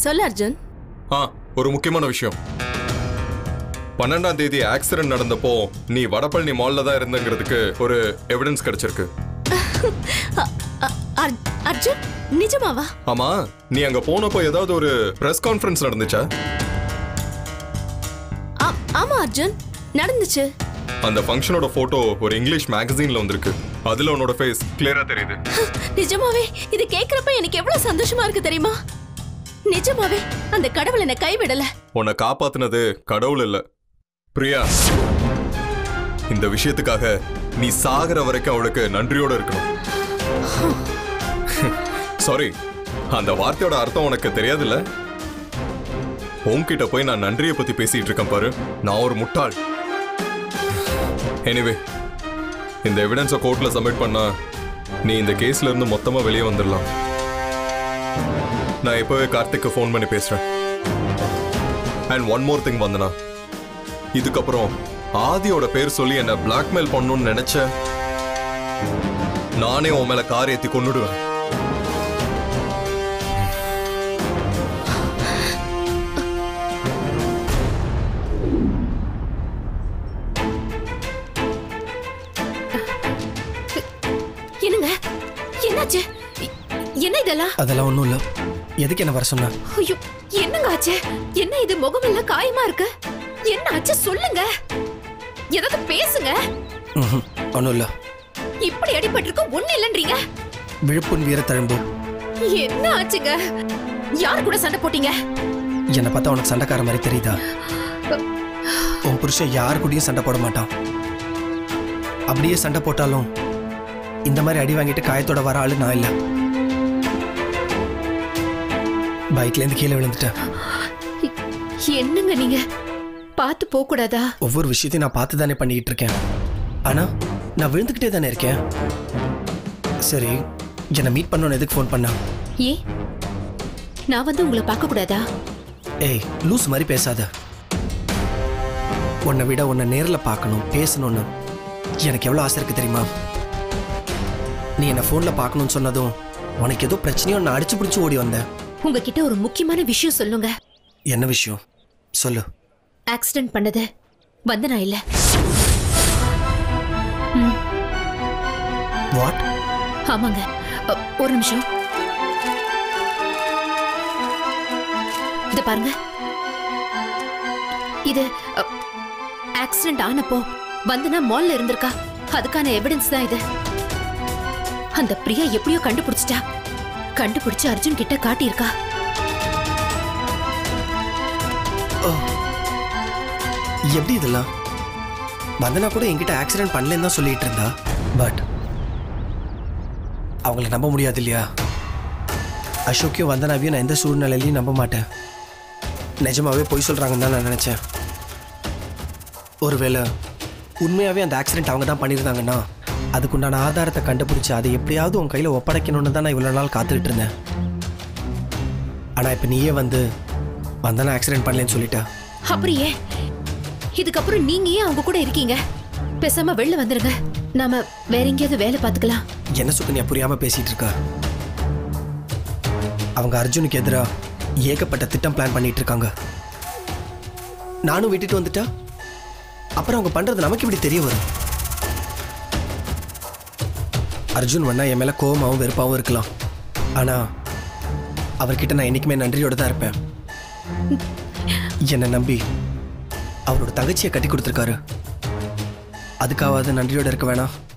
சொல்லு அர்ஜுன் ஆ ஒரு முக்கியமான விஷயம் பன்னெண்டாம் தேதி ஆக்சிடென்ட் நடந்தப்போ நீ வடபழனி மால்ல தான் இருந்தங்கிறதுக்கு ஒரு எவிடன்ஸ் கிடைச்சிருக்கு அ- அ- அர்- அர்ஜுன் நிஜமாவா ஆமா நீ அங்க போனப்போ ஏதாவது ஒரு பிரஸ் கான்ஃபரன்ஸ் நடந்துச்சா ஆ- ஆமா அர்ஜுன் நடந்துச்சு அந்த ஃபங்க்ஷனோட போட்டோ ஒரு இங்கிலீஷ் மேகசின்ல வந்திருக்கு அதுல உன்னோட ஃபேஸ் கிளியரா தெரியுது நிஜமாவே இது கேக்குறப்ப எனக்கு எவ்வளவு சந்தோஷமா இருக்கு தெரியுமா நிஜமாவே அந்த கடவுள் என்ன கைவிடல உன்னை காப்பாத்துனது கடவுள் இல்ல பிரியா இந்த விஷயத்துக்காக நீ சாகுற வரைக்கும் அவளுக்கு நன்றியோட இருக்கணும் சாரி அந்த வார்த்தையோட அர்த்தம் உனக்கு தெரியாதுல்ல உன்கிட்ட போய் நான் நன்றியை பத்தி பேசிட்டு இருக்கேன் பாரு நான் ஒரு முட்டாள் எனிவே இந்த எவிடன்ஸை கோர்ட்ல சப்மிட் பண்ணா நீ இந்த கேஸ்ல இருந்து மொத்தமா வெளியே வந்துடலாம் நான் இப்பவே கார்த்திக்கு ஃபோன் பண்ணி பேசுறேன் அண்ட் ஒன் மோர் திங் வந்தனா இதுக்கப்புறம் ஆதியோட பேர் சொல்லி என்ன பிளாக்மெயில் பண்ணணும்னு நினைச்ச நானே உன் மேல கார் ஏத்தி கொன்னுடுவேன் என்னங்க என்னாச்சு எ- என்ன இதெல்லாம் அதெல்லாம் ஒன்றும் இல்லை எதுக்கு என்ன வர சொன்ன ஐயோ என்னங்க ஆச்சு என்ன இது முகமெல்லாம் காயமா இருக்கு என்ன ஆச்சு சொல்லுங்க ஏதாவது பேசுங்க ம் ஒன்றும் இல்லை இப்படி அடிபட்டிருக்க ஒண்ணு இல்லன்றீங்க விழுப்புண் வீர தழும்பு என்ன ஆச்சுங்க யார் கூட சண்டை போட்டீங்க என்னை பார்த்தா உனக்கு சண்டைக்கார மாதிரி தெரியுதா உன் புருஷன் யார் கூடயும் சண்டை போட மாட்டான் அப்படியே சண்டை போட்டாலும் இந்த மாதிரி அடி வாங்கிட்டு காயத்தோட வர ஆளு நான் இல்லை பைக்லேருந்து கீழே விழுந்துட்டேன் என்னங்க நீங்க பார்த்து போக கூடாதா ஒவ்வொரு விஷயத்தையும் நான் பார்த்து தானே பண்ணிக்கிட்டு இருக்கேன் ஆனா நான் விழுந்துக்கிட்டே தானே இருக்கேன் சரி என்னை மீட் பண்ணோன்னு எதுக்கு ஃபோன் பண்ணா ஏ நான் வந்து உங்களை பார்க்க கூடாதா ஏய் லூஸ் மாதிரி பேசாத உன்னை விட உன்னை நேரில் பார்க்கணும் பேசணும்னு எனக்கு எவ்வளோ ஆசை இருக்கு தெரியுமா நீ என்னை ஃபோனில் பார்க்கணும்னு சொன்னதும் உனக்கு ஏதோ பிரச்சனையோ நான் அடிச்சு பிடிச்சி ஓடி வந்தேன் உங்ககிட்ட ஒரு முக்கியமான விஷயம் சொல்லுங்க என்ன விஷயம் சொல்லு ஆக்சிடென்ட் பண்ணது வந்தனா இல்ல வாட் ஆமாங்க அ, ஒரு நிமிஷம் இத பாருங்க இது ஆக்சிடென்ட் ஆனப்போ வந்தனா மால்ல இருந்திருக்கா அதுக்கான எவிடன்ஸ் தான் இது அந்த பிரியா எப்படியோ கண்டுபிடிச்சிட்டா கண்டுபிடிச்சு அர்ஜுன் கிட்ட காட்டியிருக்கா எப்படி இதெல்லாம் வந்தனா கூட என்கிட்ட ஆக்சிடென்ட் பண்ணலன்னு தான் சொல்லிட்டு இருந்தா பட் அவங்கள நம்ப முடியாது இல்லையா அசோக்கையும் வந்தனாவையும் நான் எந்த சூழ்நிலையிலையும் நம்ப மாட்டேன் நிஜமாவே பொய் சொல்கிறாங்கன்னு தான் நான் நினச்சேன் ஒருவேளை உண்மையாகவே அந்த ஆக்சிடென்ட் அவங்க தான் பண்ணியிருந்தாங்கன்னா அதுக்குண்டான ஆதாரத்தை கண்டுபிடிச்சி அதை எப்படியாவது உன் கையில் ஒப்படைக்கணும்னு தான் நான் இவ்வளோ நாள் காத்துக்கிட்டு இருந்தேன் ஆனால் இப்போ நீயே வந்து வந்தனா ஆக்சிடென்ட் பண்ணலன்னு சொல்லிட்டேன் அப்படியே இதுக்கப்புறம் நீங்க ஏன் அவங்க கூட இருக்கீங்க பேசாம வெளில வந்துருங்க நாம வேற எங்கேயாவது வேலை பார்த்துக்கலாம் என்ன சுக்கன்யா புரியாம பேசிட்டு இருக்கா அவங்க அர்ஜுனுக்கு எதிரா ஏகப்பட்ட திட்டம் பிளான் பண்ணிட்டு இருக்காங்க நானும் விட்டுட்டு வந்துட்டா அப்புறம் அவங்க பண்றது நமக்கு இப்படி தெரிய வரும் அர்ஜுன் வேணா என் மேல கோவமாவும் வெறுப்பாவும் இருக்கலாம் ஆனா அவர்கிட்ட நான் என்னைக்குமே நன்றியோட தான் இருப்பேன் என்னை நம்பி அவரோட தங்கச்சியை கட்டி கொடுத்துருக்காரு அதுக்காவது நன்றியோட இருக்க வேணாம்